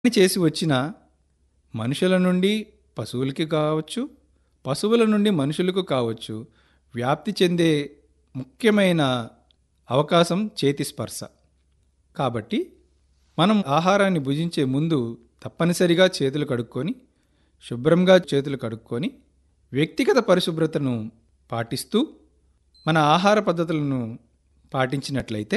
చేసి వచ్చిన మనుషుల నుండి పశువులకి కావచ్చు పశువుల నుండి మనుషులకు కావచ్చు వ్యాప్తి చెందే ముఖ్యమైన అవకాశం చేతి స్పర్శ కాబట్టి మనం ఆహారాన్ని భుజించే ముందు తప్పనిసరిగా చేతులు కడుక్కొని శుభ్రంగా చేతులు కడుక్కొని వ్యక్తిగత పరిశుభ్రతను పాటిస్తూ మన ఆహార పద్ధతులను పాటించినట్లయితే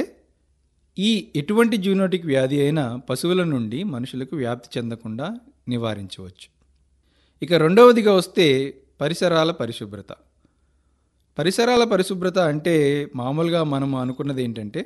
ఈ ఎటువంటి జూనోటిక్ వ్యాధి అయినా పశువుల నుండి మనుషులకు వ్యాప్తి చెందకుండా నివారించవచ్చు ఇక రెండవదిగా వస్తే పరిసరాల పరిశుభ్రత పరిసరాల పరిశుభ్రత అంటే మామూలుగా మనం అనుకున్నది ఏంటంటే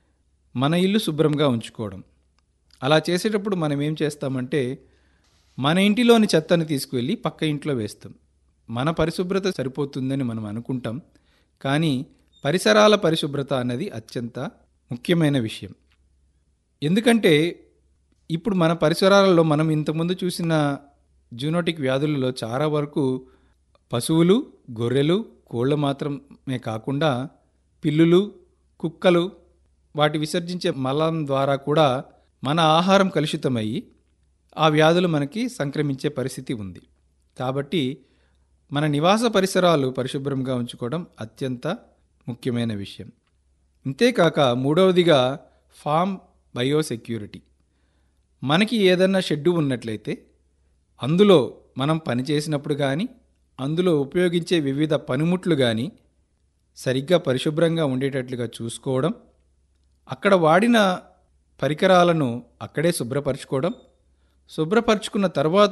మన ఇల్లు శుభ్రంగా ఉంచుకోవడం అలా చేసేటప్పుడు మనం ఏం చేస్తామంటే మన ఇంటిలోని చెత్తను తీసుకువెళ్ళి పక్క ఇంట్లో వేస్తాం మన పరిశుభ్రత సరిపోతుందని మనం అనుకుంటాం కానీ పరిసరాల పరిశుభ్రత అన్నది అత్యంత ముఖ్యమైన విషయం ఎందుకంటే ఇప్పుడు మన పరిసరాలలో మనం ఇంతకుముందు చూసిన జూనోటిక్ వ్యాధులలో చాలా వరకు పశువులు గొర్రెలు కోళ్ళు మాత్రమే కాకుండా పిల్లులు కుక్కలు వాటి విసర్జించే మలం ద్వారా కూడా మన ఆహారం కలుషితమయ్యి ఆ వ్యాధులు మనకి సంక్రమించే పరిస్థితి ఉంది కాబట్టి మన నివాస పరిసరాలు పరిశుభ్రంగా ఉంచుకోవడం అత్యంత ముఖ్యమైన విషయం ఇంతేకాక మూడవదిగా ఫామ్ బయోసెక్యూరిటీ మనకి ఏదన్నా షెడ్డు ఉన్నట్లయితే అందులో మనం పనిచేసినప్పుడు కానీ అందులో ఉపయోగించే వివిధ పనిముట్లు కానీ సరిగ్గా పరిశుభ్రంగా ఉండేటట్లుగా చూసుకోవడం అక్కడ వాడిన పరికరాలను అక్కడే శుభ్రపరచుకోవడం శుభ్రపరచుకున్న తర్వాత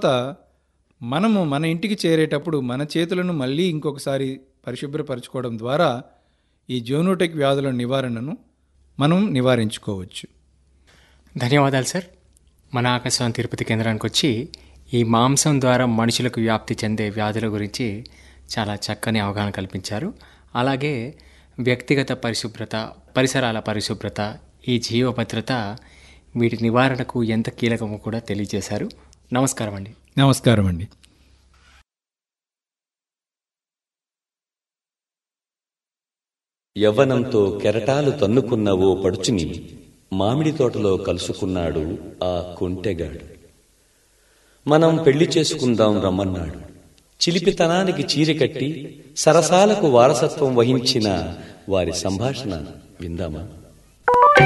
మనము మన ఇంటికి చేరేటప్పుడు మన చేతులను మళ్ళీ ఇంకొకసారి పరిశుభ్రపరచుకోవడం ద్వారా ఈ జోనోటెక్ వ్యాధుల నివారణను మనం నివారించుకోవచ్చు ధన్యవాదాలు సార్ మన ఆకాశవాణి తిరుపతి కేంద్రానికి వచ్చి ఈ మాంసం ద్వారా మనుషులకు వ్యాప్తి చెందే వ్యాధుల గురించి చాలా చక్కని అవగాహన కల్పించారు అలాగే వ్యక్తిగత పరిశుభ్రత పరిసరాల పరిశుభ్రత ఈ జీవ భద్రత వీటి నివారణకు ఎంత కీలకమో కూడా తెలియజేశారు నమస్కారం అండి నమస్కారం అండి యవ్వనంతో కెరటాలు తన్నుకున్న ఓ పడుచుని మామిడి తోటలో కలుసుకున్నాడు ఆ కొంటెగాడు మనం పెళ్లి చేసుకుందాం రమ్మన్నాడు చిలిపితనానికి చీర కట్టి సరసాలకు వారసత్వం వహించిన వారి సంభాషణ విందామా